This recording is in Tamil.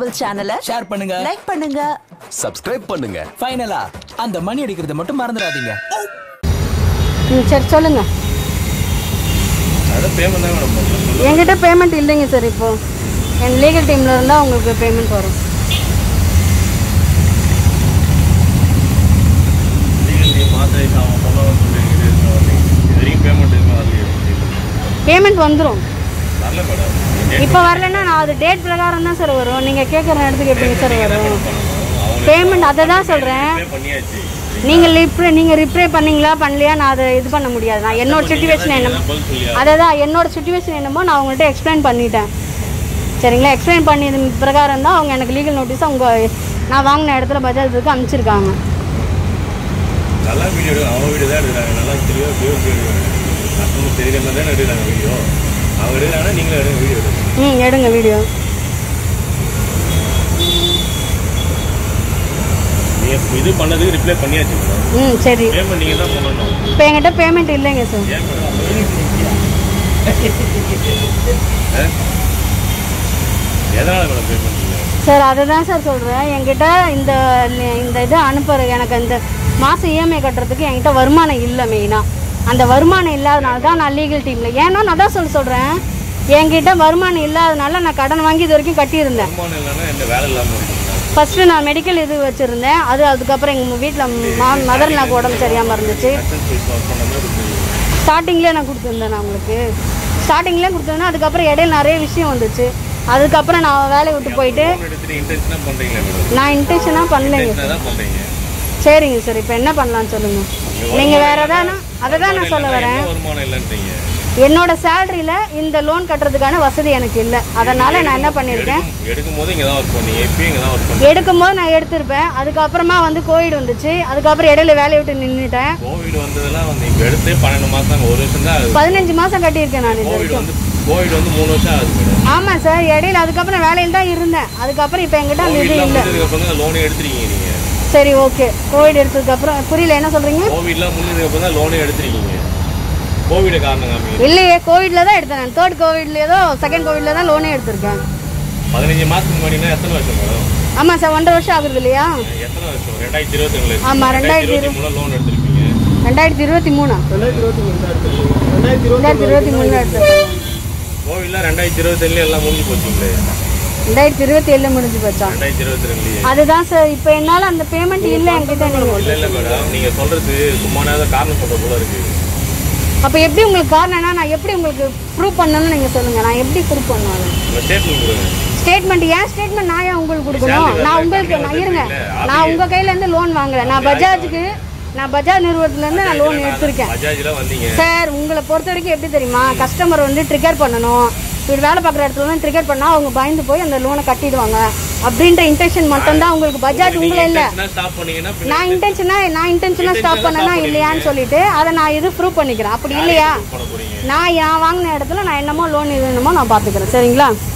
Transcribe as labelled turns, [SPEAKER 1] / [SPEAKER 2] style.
[SPEAKER 1] தமிழ் சேனலை
[SPEAKER 2] ஷேர் பண்ணுங்க
[SPEAKER 1] லைக் பண்ணுங்க
[SPEAKER 3] சப்ஸ்கிரைப் பண்ணுங்க
[SPEAKER 2] ஃபைனலா அந்த மணி அடிக்கிறத மட்டும் மறந்துடாதீங்க
[SPEAKER 4] ம் சரி சொல்லுங்க
[SPEAKER 5] அதான் பேமெண்ட் தான் மேடம் பண்ணணும்
[SPEAKER 4] என்கிட்ட பேமெண்ட் இல்லைங்க சார் இப்போ என் லீகல் டீம்ல இருந்தால் உங்களுக்கு பேமெண்ட் வரும்
[SPEAKER 5] லீகல் டீம் ஆத்தரைஸ் அவன் சொல்லணும்னு சொல்லி இது இருக்கு வரலைங்க இது வரைக்கும் பேமெண்ட் எதுவுமே வரலையே
[SPEAKER 4] பேமெண்ட் வந்துடும்
[SPEAKER 5] வரல மேடம்
[SPEAKER 4] இப்போ வரலன்னா நான் அது டேட் பிரகாரம் தான் சார் வரும் நீங்கள் கேட்குற இடத்துக்கு எப்படிங்க சார் வரும்
[SPEAKER 5] அவங்க
[SPEAKER 4] பேமெண்ட் அதை தான் சொல்கிறேன்
[SPEAKER 5] பே பண்ணியாச்சு
[SPEAKER 4] நீங்கள் ரிப்ரே நீங்கள் ரிப்ரே பண்ணீங்களா பண்ணலையா நான் அதை இது பண்ண முடியாது நான் என்னோட சுச்சுவேஷன் என்னமோ
[SPEAKER 5] பதில் சொல்லியா
[SPEAKER 4] அதை தான் என்னோட சுச்சுவேஷன் என்னமோ நான் அவங்கள்ட்ட எக்ஸ்பிளைன் பண்ணிட்டேன் சரிங்களா எக்ஸ்பிளைன் பண்ணியது பிரகாரம் தான் அவங்க எனக்கு லீகல் நோட்டீஸ் அவங்க நான் வாங்கின இடத்துல பஜாஜுக்கு அனுப்பிச்சிருக்காங்க
[SPEAKER 5] நல்லா வீடியோ எடுக்க அவங்க வீடியோ தான் எடுக்கிறாங்க நல்லா தெளிவாக பியூர் வீடியோ கஸ்டமர் தெரியுற மாதிரி தானே எடுக்கிறாங்க வீடியோ அவங்க எடுக்கிறாங்கன்னா நீங்களும் எடுங்க வீடியோ எடுங்க
[SPEAKER 4] ம் எடுங்க வீடியோ
[SPEAKER 5] நீங்கள் இது பண்ணதுக்கு ரிப்ளை பண்ணியாச்சு மேடம்
[SPEAKER 4] ம் சரி
[SPEAKER 5] பேமெண்ட் நீங்கள் தான் பண்ணணும்
[SPEAKER 4] இப்போ என்கிட்ட பேமெண்ட் இல்லைங்க சார்
[SPEAKER 5] ஏன் மேடம் எதனால் மேடம் பே பண்ணுறீங்க
[SPEAKER 4] சார் அதை தான் சார் சொல்கிறேன் என்கிட்ட இந்த இந்த இது அனுப்புற எனக்கு இந்த மாதம் இஎம்ஐ கட்டுறதுக்கு என்கிட்ட வருமானம் இல்லை மெயினாக அந்த வருமானம் இல்லாதனால தான் நான் லீகல் டீமில் ஏன்னா நான் தான் சொல்ல சொல்கிறேன் என்கிட்ட வருமானம் இல்லாதனால நான் கடன் வாங்கி இது வரைக்கும் கட்டியிருந்தேன்
[SPEAKER 5] வருமானம் இல்லைன்னா எந்த வேலை இல்லாமல் இருக்கீங்களா
[SPEAKER 4] ஃபஸ்ட்டு நான் மெடிக்கல் இது வச்சுருந்தேன் அது அதுக்கப்புறம் எங்கள் வீட்டில் மா மதர் எனக்கு உடம்பு சரியாமல் இருந்துச்சு
[SPEAKER 5] லைசன்ஸ் ஃபீஸ் ஒர்க் பண்ணாமல் கொடுத்துருக்கீங்க
[SPEAKER 4] ஸ்டார்டிங்லேயே நான் கொடுத்துருந்தேன் நான் உங்களுக்கு ஸ்டார்டிங்லேயே கொடுத்துருந்தேன் அதுக்கப்புறம் இடையில நிறைய விஷயம் வந்துச்சு அதுக்கப்புறம் நான் வேலையை விட்டு போயிட்டு
[SPEAKER 5] ஃபோன் எடுத்துட்டு இன்டென்ஷனாக பண்ணுறீங்களா மேடம்
[SPEAKER 4] நான் இன்டென்ஷனாக பண்ணலைங்க
[SPEAKER 5] இன்டென்ஷனாக தான் பண்ணுறீங்க
[SPEAKER 4] சரிங்க சார் இப்போ என்ன பண்ணலாம்னு சொல்லுங்கள் நீங்கள் வேறு எதாவது அதை தான் நான் சொல்ல வரேன்
[SPEAKER 5] வருமானம் இல்லைன்றீங்க
[SPEAKER 4] என்னோட சேலரியில் இந்த லோன் கட்டுறதுக்கான வசதி எனக்கு இல்லை அதனால் நான் என்ன பண்ணியிருக்கேன்
[SPEAKER 5] எடுக்கும் எடுக்கும் போது இங்கே தான் ஒர்க் பண்ணீங்க எப்பயும் இங்கே தான் ஒர்க் பண்ணீங்க
[SPEAKER 4] எடுக்கும்போது நான் எடுத்திருப்பேன் அதுக்கப்புறமா வந்து கோவிட் வந்துச்சு அதுக்கப்புறம் இடையில வேலையை விட்டு நின்றுட்டேன்
[SPEAKER 5] கோவிட் வந்ததெல்லாம் வந்து இப்போ எடுத்து பன்னெண்டு மாதம் ஒரு வருஷம் தான் ஆகுது
[SPEAKER 4] பதினஞ்சு மாதம் கட்டியிருக்கேன் நான் இது
[SPEAKER 5] கோவிட்
[SPEAKER 4] வரைக்கும்
[SPEAKER 5] வந்து கோவிட் வந்து மூணு வருஷம் ஆகுது மேடம்
[SPEAKER 4] ஆமாம் சார் இடையில அதுக்கப்புறம் வேலையில் தான் இருந்தேன் அதுக்கப்புறம் இப்போ எங்கிட்ட அந்த இது
[SPEAKER 5] கோவிட்லாம்
[SPEAKER 4] இல்லை
[SPEAKER 5] முடிஞ்சதுக்கு அப்புறம் தான் லோனே எடுத்துருக்கீங்க நீங்கள்
[SPEAKER 4] சரி ஓகே கோவிட் எடுத்ததுக்கப்புறம் புரியல என்ன சொல்கிறீங்க
[SPEAKER 5] கோவிட்லாம் முடிஞ்சதுக்கு அப்புறம் தான் லோனே எடுத்துருக்கீங்க கோவிட காரணம் காமிங்க
[SPEAKER 4] இல்லையே கோவிட்ல தான் எடுத்தேன் நான் தேர்ட் கோவிட்ல ஏதோ செகண்ட் கோவிட்ல தான் லோனே எடுத்திருக்கேன்
[SPEAKER 5] பதினஞ்சு மாதத்துக்கு முன்னாடினா எத்தனை வருஷம் மேடம்
[SPEAKER 4] ஆமாம் சார் ஒன்றரை வருஷம் ஆகுது இல்லையா
[SPEAKER 5] எத்தனை வருஷம் ரெண்டாயிரத்தி இருபத்தி ரெண்டுல
[SPEAKER 4] ஆமா, ரெண்டாயிரத்தி
[SPEAKER 5] ரெண்டாயிரத்தி மூணு லோன் எடுத்திருப்பீங்க
[SPEAKER 4] ரெண்டாயிரத்தி இருபத்தி மூணா ரெண்டாயிரத்தி இருபத்தி மூணு எடுத்திருக்கேன்
[SPEAKER 5] கோவிட்லாம் ரெண்டாயிரத்தி இருபத்தி எல்லாம் முடிஞ்சு போச்சுங்களே
[SPEAKER 4] ரெண்டாயிரத்தி இருபத்தி ஏழு முடிஞ்சு போச்சா
[SPEAKER 5] ரெண்டாயிரத்தி இருபத்தி ரெண்டுலயே
[SPEAKER 4] அதுதான் சார் இப்போ என்னால் அந்த பேமெண்ட் இல்லை என்கிட்ட நீங்கள்
[SPEAKER 5] இல்ல இல்ல மேடம் நீங்க சொல்றது சும்மானாத காரணம் சொல்ற போல இருக்கு
[SPEAKER 4] அப்போ எப்படி உங்களுக்கு காரணம்னா நான் எப்படி உங்களுக்கு ப்ரூவ் பண்ணணும்னு நீங்கள் சொல்லுங்கள் நான் எப்படி ப்ரூவ் பண்ணுவேன்
[SPEAKER 5] உங்க ஸ்டேட்மெண்ட் கொடுங்க
[SPEAKER 4] ஸ்டேட்மெண்ட் ஏன் ஸ்டேட்மெண்ட் நான் ஏன் உங்களுக்கு கொடுக்கணும் நான் உங்களுக்கு நான் இருங்க நான் உங்கள் கையிலேருந்து லோன் வாங்கலை நான் பஜாஜுக்கு நான் பஜாஜ் நிறுவனத்துலேருந்து நான் லோன் எடுத்திருக்கேன்
[SPEAKER 5] பஜாஜ்ல வந்தீங்க
[SPEAKER 4] சார் உங்களை பொறுத்த வரைக்கும் எப்படி தெரியுமா கஸ்டமர் வந்து ட்ரிகர் பண்ணணும் இப்படி வேலை பார்க்குற இடத்துல வந்து ட்ரிகர் பண்ணால் அவங்க பயந்து போய் அந்த லோனை கட்டிடுவாங்க அப்படின்ற இன்டென்ஷன் மட்டும்தான் உங்களுக்கு பஜாஜ் உங்களை இல்லை
[SPEAKER 5] ஸ்டாப் பண்ணீங்கன்னா பின்ன
[SPEAKER 4] நான் இன்டென்ஷனா நான் இன்டென்ஷனா ஸ்டாப் பண்ணனா இல்லையான்னு சொல்லிட்டு அதை நான் இது ப்ரூவ் பண்ணிக்கிறேன் அப்படி இல்லையா
[SPEAKER 5] பண்ண போறீங்க
[SPEAKER 4] நான் நான் வாங்கின இடத்துல நான் என்னமோ லோன் இது என்னமோ நான் பார்த்துக்கிறேன் சரிங்களா